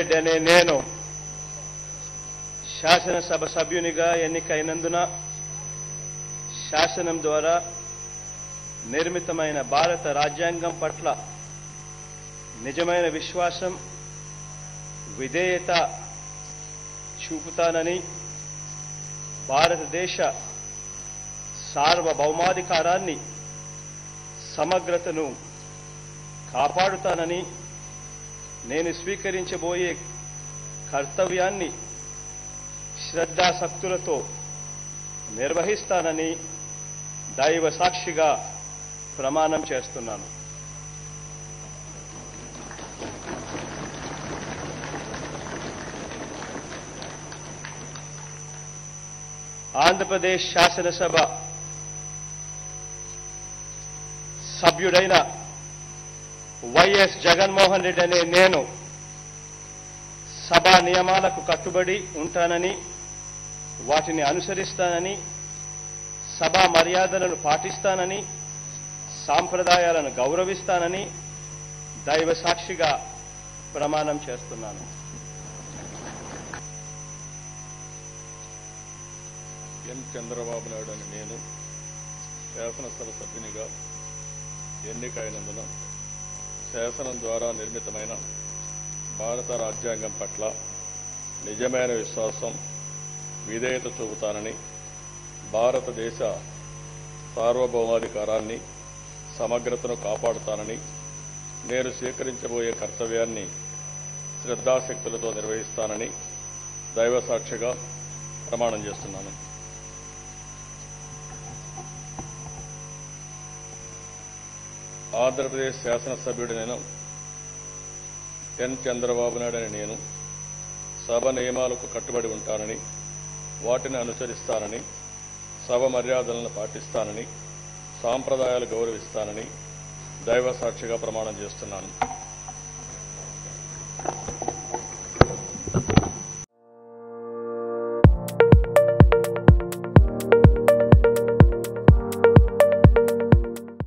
రెడ్డి అనే నేను శాసనసభ సభ్యునిగా ఎన్నికైనందున శాసనం ద్వారా నిర్మితమైన భారత రాజ్యాంగం పట్ల నిజమైన విశ్వాసం విధేయత చూపుతానని భారతదేశ సార్వభౌమాధికారాన్ని సమగ్రతను కాపాడుతానని నేను స్వీకరించబోయే కర్తవ్యాన్ని శ్రద్ధాసక్తులతో నిర్వహిస్తానని దైవ సాక్షిగా ప్రమాణం చేస్తున్నాను ఆంధ్రప్రదేశ్ శాసనసభ సభ్యుడైన వైఎస్ జగన్మోహన్ రెడ్డి అనే నేను సభా నియమాలకు కట్టుబడి ఉంటానని వాటిని అనుసరిస్తానని సభా మర్యాదలను పాటిస్తానని సాంప్రదాయాలను గౌరవిస్తానని దైవ సాక్షిగా ప్రమాణం చేస్తున్నాను ఎన్ చంద్రబాబు నాయుడు అని నేను శాసనసభ సభ్యునిగా ఎన్నికైనందున శాసనం ద్వారా నిర్మితమైన భారత రాజ్యాంగం పట్ల నిజమైన విశ్వాసం విధేయత చూపుతానని భారతదేశ సార్వభౌమాధికారాన్ని సమగ్రతను కాపాడుతానని నేను స్వీకరించబోయే కర్తవ్యాన్ని శ్రద్ధాశక్తులతో నిర్వహిస్తానని దైవ సాక్షిగా ప్రమాణం చేస్తున్నాను ఆంధ్రప్రదేశ్ శాసనసభ్యుడు నేను ఎన్ చంద్రబాబు నాయుడు అని నేను సభ నియమాలకు కట్టుబడి ఉంటానని వాటిని అనుసరిస్తానని సభ మర్యాదలను పాటిస్తానని సాంప్రదాయాలు గౌరవిస్తానని దైవ సాక్షిగా ప్రమాణం చేస్తున్నాను